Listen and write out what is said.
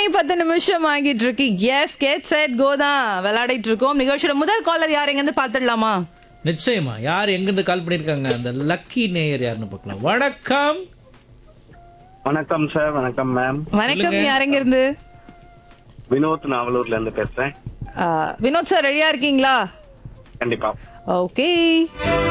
மணி பத்து நிமிஷம் ஆகிட்டு இருக்கு எஸ் கேட் செட் கோ தான் விளையாடிட்டு இருக்கோம் நிகழ்ச்சியோட முதல் காலர் யார் எங்க இருந்து பாத்துடலாமா நிச்சயமா யார் எங்கிருந்து கால் பண்ணிருக்காங்க அந்த லக்கி நேயர் யாருன்னு பார்க்கலாம் வணக்கம் வணக்கம் சார் வணக்கம் மேம் வணக்கம் யார் எங்க இருந்து வினோத் நாவலூர்ல இருந்து பேசுறேன் ஆ, வினோத் சார் ரெடியா இருக்கீங்களா கண்டிப்பா ஓகே